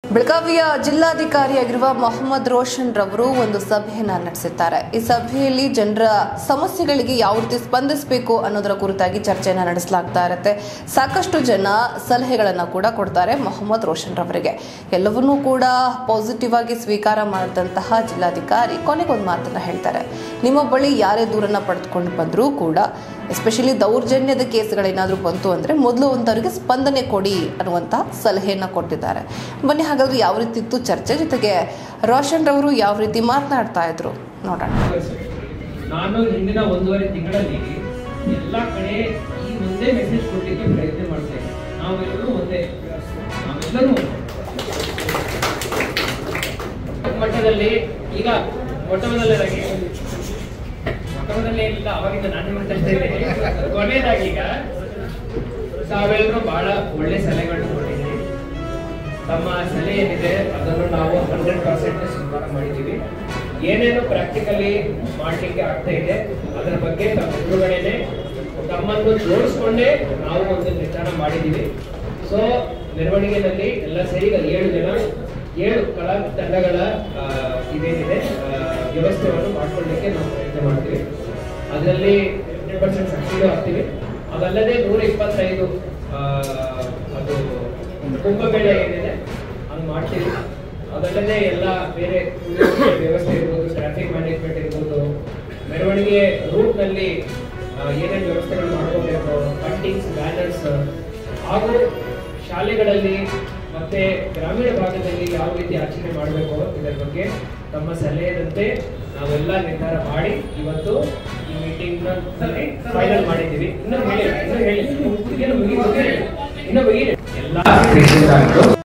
ಬೆಳಗಾವಿಯ ಜಿಲ್ಲಾಧಿಕಾರಿಯಾಗಿರುವ ಮೊಹಮ್ಮದ್ ರೋಷನ್ ರವರು ಒಂದು ಸಭೆಯನ್ನ ನಡೆಸಿದ್ದಾರೆ ಈ ಸಭೆಯಲ್ಲಿ ಜನರ ಸಮಸ್ಯೆಗಳಿಗೆ ಯಾವ ರೀತಿ ಸ್ಪಂದಿಸಬೇಕು ಅನ್ನೋದರ ಕುರಿತಾಗಿ ಚರ್ಚೆಯನ್ನ ನಡೆಸಲಾಗ್ತಾ ಇರುತ್ತೆ ಸಾಕಷ್ಟು ಜನ ಸಲಹೆಗಳನ್ನ ಕೂಡ ಕೊಡ್ತಾರೆ ಮೊಹಮ್ಮದ್ ರೋಷನ್ ರವರಿಗೆ ಎಲ್ಲವನ್ನೂ ಕೂಡ ಪಾಸಿಟಿವ್ ಆಗಿ ಸ್ವೀಕಾರ ಮಾಡಿದಂತಹ ಜಿಲ್ಲಾಧಿಕಾರಿ ಕೊನೆಗೊಂದು ಮಾತನ್ನ ಹೇಳ್ತಾರೆ ನಿಮ್ಮ ಬಳಿ ಯಾರೇ ದೂರನ್ನ ಪಡೆದುಕೊಂಡು ಬಂದರೂ ಕೂಡ ಎಸ್ಪೆಷಲಿ ದೌರ್ಜನ್ಯದ ಕೇಸ್ಗಳೇನಾದರೂ ಬಂತು ಅಂದರೆ ಮೊದಲು ಒಂದವರಿಗೆ ಸ್ಪಂದನೆ ಕೊಡಿ ಅನ್ನುವಂಥ ಸಲಹೆಯನ್ನು ಕೊಟ್ಟಿದ್ದಾರೆ ಬನ್ನಿ ಹಾಗಾದ್ರೆ ಯಾವ ರೀತಿ ಇತ್ತು ಚರ್ಚೆ ಜೊತೆಗೆ ರೋಷನ್ ರವರು ಯಾವ ರೀತಿ ಮಾತನಾಡ್ತಾ ಇದ್ರು ನೋಡೋಣ ನಾನು ಹಿಂದಿನ ಒಂದೂವರೆ ತಿಂಗಳಲ್ಲಿ ಎಲ್ಲ ಕಡೆ ಈ ಒಂದೇ ಮೆಸೇಜ್ ಕೊಡ್ಲಿಕ್ಕೆ ಪ್ರಯತ್ನ ಮಾಡ್ತಾ ಇದ್ದೆ ನಾವೆಲ್ಲರೂ ಒಂದೇ ನಾವೆಲ್ಲರೂ ಒಂದೇ. ಮಟ್ಟದಲ್ಲಿ ಈಗ ಮೊಟ್ಟ ಮೊದಲನೇದಾಗಿ ಮೊಟ್ಟ ಮೊದಲನೇ ಇಲ್ಲ ಅವಾಗಿಂದ ನಾನು ಮಾತಾಡ್ತಾ ಇದ್ದೇನೆ ಕೊನೆಯದಾಗಿ ಈಗ ತಾವೆಲ್ಲರೂ ಬಹಳ ಒಳ್ಳೆ ಸಲಹೆಗಳನ್ನ ಕೊಟ್ಟಿದ್ದೀರಿ ತಮ್ಮ ಸಲಹೆ ಏನಿದೆ ಅದನ್ನು ನಾವು ಹಂಡ್ರೆಡ್ ಪರ್ಸೆಂಟ್ ಸ್ವೀಕಾರ ಮಾಡಿದ್ದೀವಿ ಏನೇನು ಪ್ರಾಕ್ಟಿಕಲಿ ಮಾಡಲಿಕ್ಕೆ ಆಗ್ತಾ ಇದೆ ಅದರ ಬಗ್ಗೆ ತಮ್ಮ ಎದುರುಗಡೆನೆ ತಮ್ಮನ್ನು ಜೋಡಿಸ್ಕೊಂಡೇ ನಾವು ಒಂದು ನಿರ್ಧಾರ ಮಾಡಿದ್ದೀವಿ ಸೊ ಮೆರವಣಿಗೆಯಲ್ಲಿ ಎಲ್ಲ ಸೇರಿ ಈಗ ಏಳು ಜನ ಏಳು ಕಲಾ ತಂಡಗಳ ಆ, ಇದೇನಿದೆ ಆ, ವ್ಯವಸ್ಥೆಯನ್ನು ಮಾಡ್ಕೊಳ್ಳಿಕ್ಕೆ ನಾವು ಪ್ರಯತ್ನ ಮಾಡ್ತೀವಿ ಅದರಲ್ಲಿ ಹಂಡ್ರೆಡ್ ಪರ್ಸೆಂಟ್ ಸಕ್ಸೀಡ್ ಆಗ್ತೀವಿ ಅದಲ್ಲದೆ ನೂರ ಇಪ್ಪತ್ತೈದು ಆ, ಅದು ಕುಂಭಮೇಳ ಏನಿದೆ ಅದು ಮಾಡ್ತೀವಿ ಅದಲ್ಲದೆ ಎಲ್ಲ ಬೇರೆ ಕುಡಿಯುವ ವ್ಯವಸ್ಥೆ ಇರ್ಬೋದು ಟ್ರಾಫಿಕ್ ಮ್ಯಾನೇಜ್ಮೆಂಟ್ ಇರ್ಬೋದು ಮೆರವಣಿಗೆ ರೂಟ್ ನಲ್ಲಿ ಆ, ಏನೇನು ವ್ಯವಸ್ಥೆಗಳು ಮಾಡ್ಕೋಬೇಕು ಕಟ್ಟಿಂಗ್ಸ್ ಬ್ಯಾನರ್ಸ್ ಹಾಗೂ ಶಾಲೆಗಳಲ್ಲಿ ಮತ್ತೆ ಗ್ರಾಮೀಣ ಭಾಗದಲ್ಲಿ ಯಾವ ರೀತಿ ಆಚರಣೆ ಮಾಡಬೇಕು ಇದರ ಬಗ್ಗೆ ತಮ್ಮ ಸಲಹೆದಂತೆ ನಾವೆಲ್ಲ ನಿರ್ಧಾರ ಮಾಡಿ ಇವತ್ತು ಈ ಮೀಟಿಂಗ್ ನಲ್ಲಿ ಫೈನಲ್ ಮಾಡಿದ್ದೀವಿ ಇನ್ನು ಹೇಳಿ ಇನ್ನು ಹೇಳಿ ಇನ್ನು ಮುಗಿ- ಮುಗಿ- ಇನ್ನು ಮುಗಿ ಎಲ್ಲ